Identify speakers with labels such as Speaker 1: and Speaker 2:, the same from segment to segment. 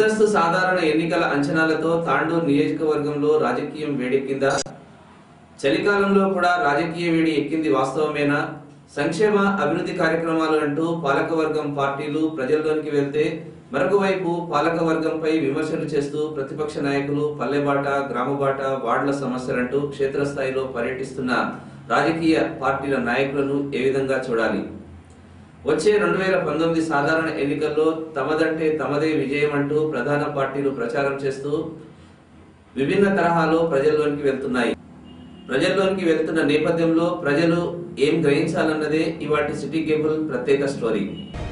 Speaker 1: ముందస్తు సాధారణ ఎన్నికల అంచనాలతో తాండూరు నియోజకవర్గంలో రాజకీయం వేడెక్కిందా చలికాలంలో కూడా రాజకీయ వేడి ఎక్కింది వాస్తవమేనా సంక్షేమ అభివృద్ధి కార్యక్రమాలు అంటూ పాలకవర్గం పార్టీలు ప్రజల్లోనికి వెళ్తే మరొక వైపు పాలకవర్గంపై విమర్శలు చేస్తూ ప్రతిపక్ష నాయకులు పల్లెబాట గ్రామబాట వార్డుల సమస్యలంటూ క్షేత్రస్థాయిలో పర్యటిస్తున్న రాజకీయ పార్టీల నాయకులను ఏ విధంగా చూడాలి వచ్చే రెండు వేల పంతొమ్మిది సాధారణ ఎన్నికల్లో తమదంటే తమదే విజయం అంటూ ప్రధాన పార్టీలు ప్రచారం చేస్తూ విభిన్న తరహాలో ప్రజల్లోనికి వెళ్తున్నాయి ప్రజల్లోనికి వెళ్తున్న నేపథ్యంలో ప్రజలు ఏం గ్రహించాలన్నదే ఇవాటి సిటీ కేబుల్ ప్రత్యేక స్టోరీ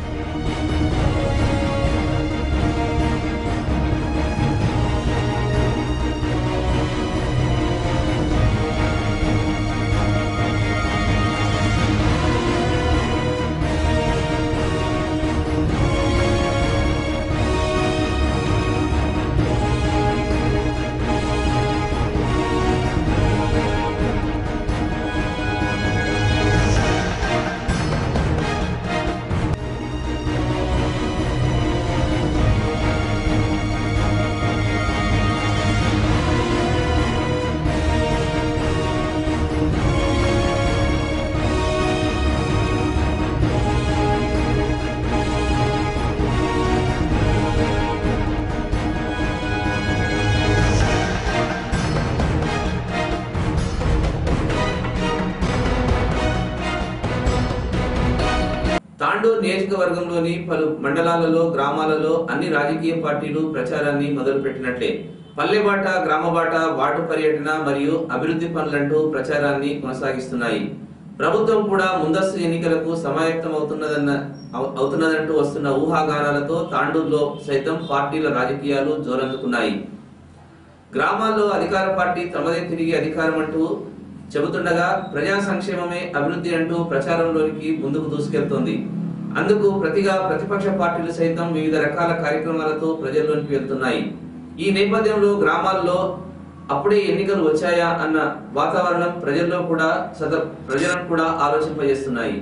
Speaker 1: తాండూరు నియోజకవర్గంలోని పలు మండలాలలో గ్రామాలలో అన్ని రాజకీయ పార్టీలు ప్రచారాన్ని మొదలుపెట్టినట్లే పల్లెబాట గ్రామబాట వార్డు పర్యటన మరియు అభివృద్ధి పనులంటూ ప్రచారాన్ని కొనసాగిస్తున్నాయి ప్రభుత్వం కూడా ముందస్తు ఎన్నికలకు సమాయత్తమవుతున్నదన్న అవు- అవుతున్నదంటూ వస్తున్న ఊహాగానాలతో తాండూరులో సైతం పార్టీల రాజకీయాలు జోరందుకున్నాయి గ్రామాల్లో అధికార పార్టీ తమదే తిరిగి అధికారం అంటూ చెబుతుండగా ప్రజా సంక్షేమమే అభివృద్ధి అంటూ ప్రచారంలోనికి ముందుకు దూసుకెళ్తోంది అందుకు ప్రతిగా ప్రతిపక్ష పార్టీలు సైతం వివిధ రకాల కార్యక్రమాలతో ప్రజల్లోనికి వెళ్తున్నాయి ఈ నేపథ్యంలో గ్రామాల్లో అప్పుడే ఎన్నికలు వచ్చాయా అన్న వాతావరణం ప్రజల్లో కూడా సద ప్రజలను కూడా ఆలోచింపజేస్తున్నాయి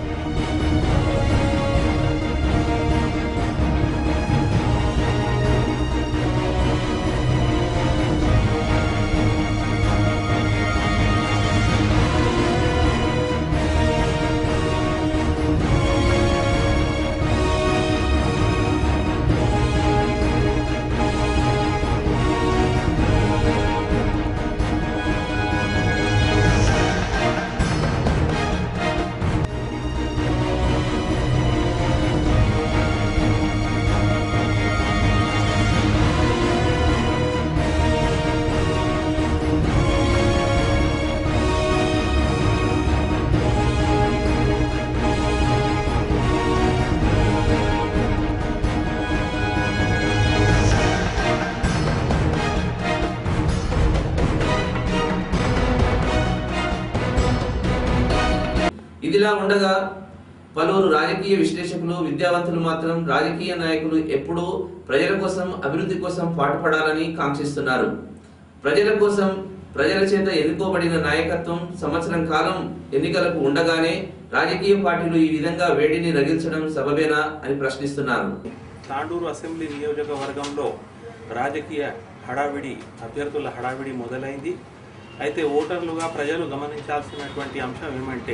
Speaker 1: ఇదిలా ఉండగా పలువురు రాజకీయ విశ్లేషకులు విద్యావంతులు మాత్రం రాజకీయ నాయకులు ఎప్పుడూ ప్రజల కోసం అభివృద్ధి కోసం పాటుపడాలని కాంక్షిస్తున్నారు ప్రజల కోసం ప్రజల చేత ఎన్నుకోబడిన నాయకత్వం సంవత్సరం కాలం ఎన్నికలకు ఉండగానే రాజకీయ పార్టీలు ఈ విధంగా వేడిని రగిల్చడం సబబేనా అని ప్రశ్నిస్తున్నారు
Speaker 2: తాండూరు అసెంబ్లీ నియోజకవర్గంలో రాజకీయ హడావిడి అభ్యర్థుల హడావిడి మొదలైంది అయితే ఓటర్లుగా ప్రజలు గమనించాల్సినటువంటి అంశం ఏమంటే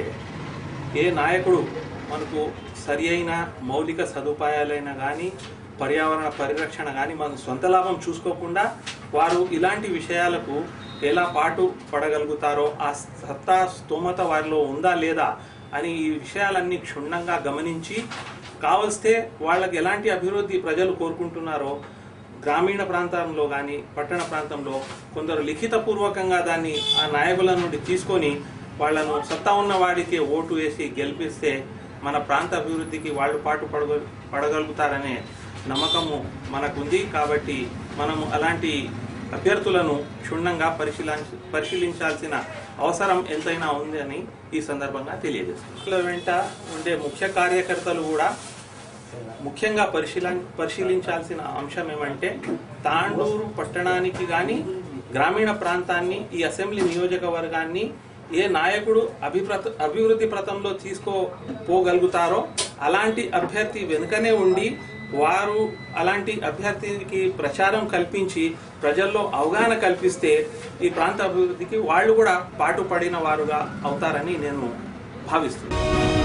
Speaker 2: ఏ నాయకుడు మనకు సరి అయిన మౌలిక సదుపాయాలైనా కానీ పర్యావరణ పరిరక్షణ కానీ మన సొంత లాభం చూసుకోకుండా వారు ఇలాంటి విషయాలకు ఎలా పాటు పడగలుగుతారో ఆ సత్తా స్తోమత వారిలో ఉందా లేదా అని ఈ విషయాలన్నీ క్షుణ్ణంగా గమనించి కావలిస్తే వాళ్ళకి ఎలాంటి అభివృద్ధి ప్రజలు కోరుకుంటున్నారో గ్రామీణ ప్రాంతంలో కానీ పట్టణ ప్రాంతంలో కొందరు లిఖితపూర్వకంగా దాన్ని ఆ నాయకుల నుండి తీసుకొని వాళ్ళను సత్తా ఉన్న వాడికి ఓటు వేసి గెలిపిస్తే మన ప్రాంత అభివృద్ధికి వాళ్ళు పాటు పడగ పడగలుగుతారనే నమ్మకము మనకుంది కాబట్టి మనము అలాంటి అభ్యర్థులను క్షుణ్ణంగా పరిశీలించ పరిశీలించాల్సిన అవసరం ఎంతైనా ఉంది అని ఈ సందర్భంగా తెలియజేస్తున్నాం వెంట ఉండే ముఖ్య కార్యకర్తలు కూడా ముఖ్యంగా పరిశీల పరిశీలించాల్సిన అంశం ఏమంటే తాండూరు పట్టణానికి కానీ గ్రామీణ ప్రాంతాన్ని ఈ అసెంబ్లీ నియోజకవర్గాన్ని ఏ నాయకుడు అభిప్రత అభివృద్ధి ప్రతంలో తీసుకోపోగలుగుతారో అలాంటి అభ్యర్థి వెనుకనే ఉండి వారు అలాంటి అభ్యర్థికి ప్రచారం కల్పించి ప్రజల్లో అవగాహన కల్పిస్తే ఈ ప్రాంత అభివృద్ధికి వాళ్ళు కూడా పాటుపడిన వారుగా అవుతారని నేను భావిస్తున్నాను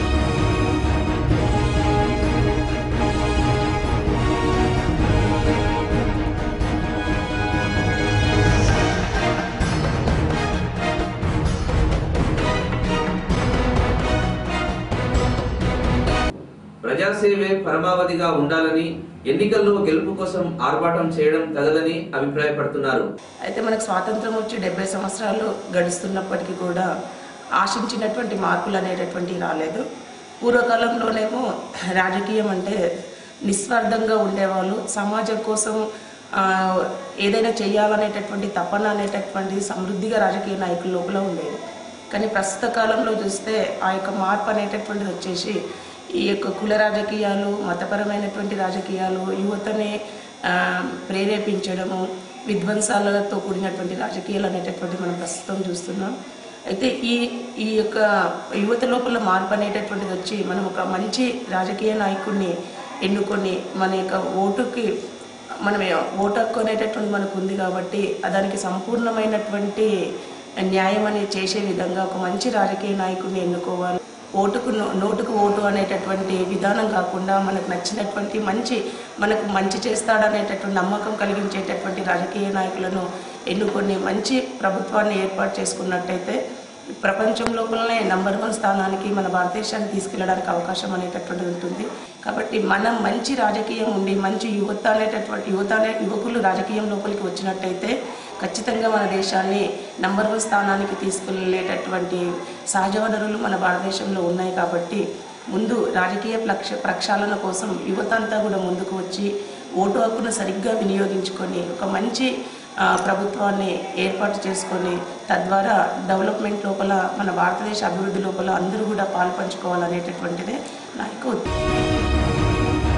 Speaker 1: ప్రజాసేవే పరమావధిగా ఉండాలని ఎన్నికల్లో గెలుపు కోసం ఆర్భాటం చేయడం తగదని అభిప్రాయపడుతున్నారు
Speaker 3: అయితే మనకు స్వాతంత్రం వచ్చి డెబ్బై సంవత్సరాలు గడుస్తున్నప్పటికీ కూడా ఆశించినటువంటి మార్పులు అనేటటువంటివి రాలేదు పూర్వకాలంలోనేమో రాజకీయం అంటే నిస్వార్థంగా ఉండేవాళ్ళు సమాజం కోసం ఆ, ఏదైనా చేయాలనేటటువంటి తపన అనేటటువంటిది సమృద్ధిగా రాజకీయ నాయకుల లోపల ఉండేది కానీ ప్రస్తుత కాలంలో చూస్తే ఆ యొక్క మార్పు అనేటటువంటిది వచ్చేసి ఈ యొక్క కుల రాజకీయాలు మతపరమైనటువంటి రాజకీయాలు యువతని ఆ, ప్రేరేపించడము విధ్వంసాలతో కూడినటువంటి రాజకీయాలు అనేటటువంటి మనం ప్రస్తుతం చూస్తున్నాం అయితే ఈ ఈ యొక్క యువత లోపల మార్పు అనేటటువంటిది వచ్చి మనం ఒక మంచి రాజకీయ నాయకుడిని ఎన్నుకొని మన యొక్క ఓటుకి మనం ఓటు హక్కు అనేటటువంటి మనకు ఉంది కాబట్టి దానికి సంపూర్ణమైనటువంటి న్యాయం అనేది చేసే విధంగా ఒక మంచి రాజకీయ నాయకుడిని ఎన్నుకోవాలి ఓటుకు నో- నోటుకు ఓటు అనేటటువంటి విధానం కాకుండా మనకు నచ్చినటువంటి మంచి మనకు మంచి చేస్తాడనేటటువంటి నమ్మకం కలిగించేటటువంటి రాజకీయ నాయకులను ఎన్నుకొని మంచి ప్రభుత్వాన్ని ఏర్పాటు చేసుకున్నట్టయితే ప్రపంచం లోపలనే నంబర్ వన్ స్థానానికి మన భారతదేశాన్ని తీసుకెళ్ళడానికి అవకాశం అనేటటువంటిది ఉంటుంది కాబట్టి మనం మంచి రాజకీయం ఉండి మంచి యువత అనేటటువంటి యువత అనే యువకులు రాజకీయం లోపలికి వచ్చినట్టయితే ఖచ్చితంగా మన దేశాన్ని నంబర్ వన్ స్థానానికి తీసుకెళ్ళేటటువంటి సహజ వనరులు మన భారతదేశంలో ఉన్నాయి కాబట్టి ముందు రాజకీయ ప్రక్ష ప్రక్షాళన కోసం యువత అంతా కూడా ముందుకు వచ్చి ఓటు హక్కును సరిగ్గా వినియోగించుకొని ఒక మంచి ఆ, ప్రభుత్వాన్ని ఏర్పాటు చేసుకొని తద్వారా డెవలప్మెంట్ లోపల మన భారతదేశ అభివృద్ధి లోపల అందరూ కూడా పాలు పంచుకోవాలనేటటువంటిదే నా యొక్క ఉద్దేశం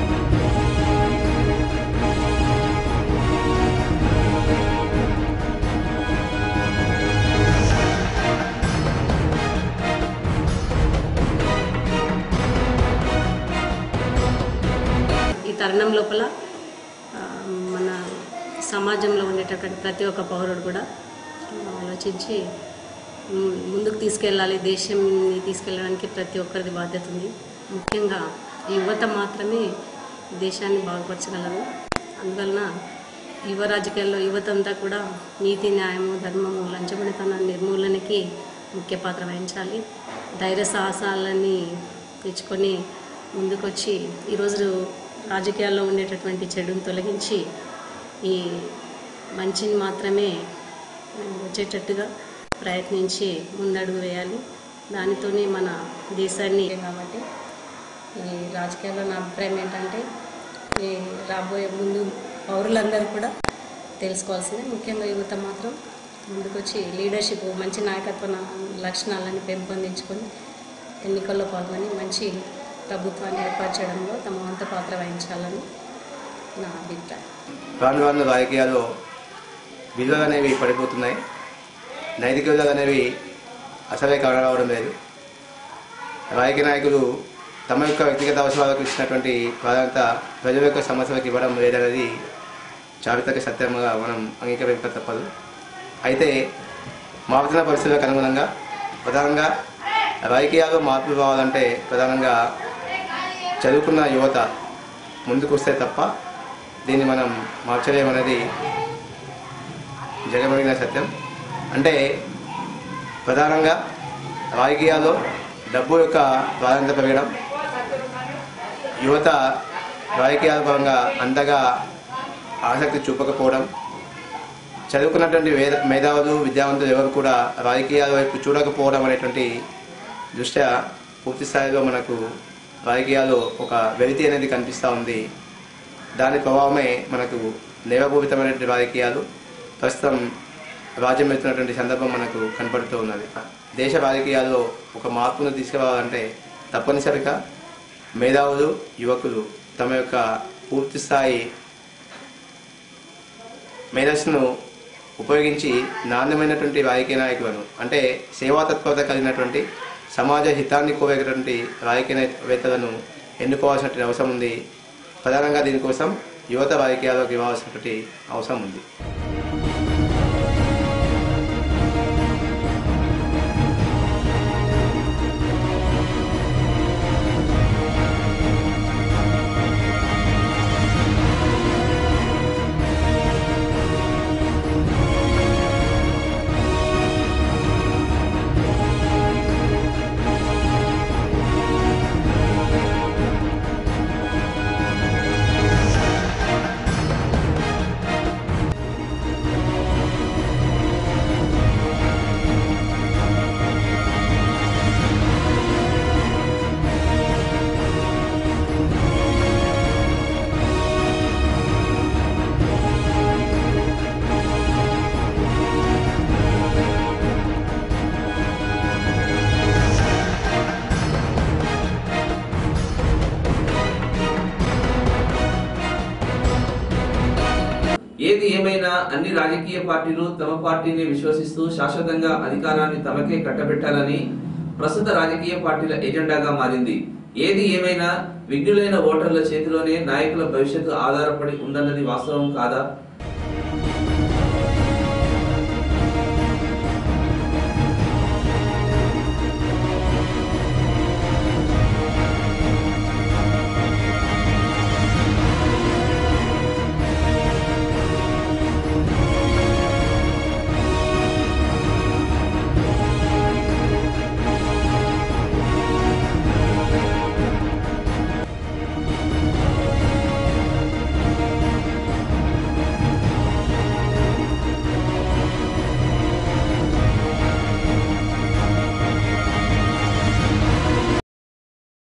Speaker 4: ఈ తరుణం లోపల ఆ, మన సమాజంలో ఉండేటటువంటి ప్రతి ఒక్క పౌరుడు కూడా ఆలోచించి ము- ముందుకు తీసుకెళ్ళాలి దేశాన్ని తీసుకెళ్ళడానికి ప్రతి ఒక్కరిది బాధ్యత ఉంది ముఖ్యంగా యువత మాత్రమే దేశాన్ని బాగుపరచగలరు అందువలన యువ రాజకీయాల్లో యువత అంతా కూడా నీతి న్యాయము ధర్మము లంచగొడితన నిర్మూలనకి ముఖ్య పాత్ర వహించాలి ధైర్య సాహసాలని తెచ్చుకొని ముందుకొచ్చి ఈరోజు రాజకీయాల్లో ఉండేటటువంటి చెడును తొలగించి ఈ మంచిని మాత్రమే వచ్చేటట్టుగా ప్రయత్నించి ముందడుగు వేయాలి దానితోనే మన దేశాన్ని కాబట్టి ఈ రాజకీయాల్లో నా అభిప్రాయం ఏంటంటే ఈ రాబోయే ముందు పౌరులందరూ కూడా తెలుసుకోవాల్సిందే ముఖ్యంగా యువత మాత్రం ముందుకొచ్చి లీడర్షిప్ మంచి నాయకత్వ నా- లక్షణాలను పెంపొందించుకొని ఎన్నికల్లో పాల్గొని మంచి ప్రభుత్వాన్ని ఏర్పరచడంలో తమ వంత పాత్ర వహించాలని నా అభిప్రాయం
Speaker 5: రాను రాను రాజకీయాల్లో విలువలు అనేవి పడిపోతున్నాయి నైతిక విలువలు అనేవి అసలే కావడం లేదు రాజకీయ నాయకులు తమ యొక్క వ్యక్తిగత అవసరాలకు ఇచ్చినటువంటి ప్రాధాన్యత ప్రజల యొక్క సమస్యలకు ఇవ్వడం లేదనేది చారిత్రక సత్యంగా మనం అంగీకరించక తప్పదు అయితే మారుతున్న పరిస్థితులకు అనుగుణంగా ప్రధానంగా రాజకీయాల్లో మార్పులు రావాలంటే ప్రధానంగా చదువుకున్న యువత ముందుకు వస్తే తప్ప దీన్ని మనం మార్చలేమనేది జగమగిన సత్యం అంటే ప్రధానంగా రాజకీయాల్లో డబ్బు యొక్క ప్రాధాన్యత పెరగడం యువత రాజకీయాల పరంగా అంతగా ఆసక్తి చూపకపోవడం చదువుకున్నటువంటి వేద మేధావులు విద్యావంతులు ఎవరు కూడా రాజకీయాల వైపు చూడకపోవడం అనేటువంటి దృష్ట్యా పూర్తి స్థాయిలో మనకు రాజకీయాల్లో ఒక వెలితి అనేది కనిపిస్తూ ఉంది దాని ప్రభావమే మనకు నేరపూరితమైనటువంటి రాజకీయాలు ప్రస్తుతం రాజ్యం వెళ్తున్నటువంటి సందర్భం మనకు కనపడుతూ ఉన్నది దేశ రాజకీయాల్లో ఒక మార్పును తీసుకురావాలంటే తప్పనిసరిగా మేధావులు యువకులు తమ యొక్క పూర్తి స్థాయి మేధస్సును ఉపయోగించి నాణ్యమైనటువంటి రాజకీయ నాయకులను అంటే సేవాతత్పరత కలిగినటువంటి సమాజ హితాన్ని కోరేటటువంటి రాజకీయవేత్తలను ఎన్నుకోవాల్సినటువంటి అవసరం ఉంది ప్రధానంగా దీనికోసం యువత రాజకీయాల్లోకి ఇవ్వాల్సినటువంటి అవసరం ఉంది
Speaker 1: ఏది ఏమైనా అన్ని రాజకీయ పార్టీలు తమ పార్టీని విశ్వసిస్తూ శాశ్వతంగా అధికారాన్ని తమకే కట్టబెట్టాలని ప్రస్తుత రాజకీయ పార్టీల ఎజెండాగా మారింది ఏది ఏమైనా విజ్ఞులైన ఓటర్ల చేతిలోనే నాయకుల భవిష్యత్తు ఆధారపడి ఉందన్నది వాస్తవం కాదా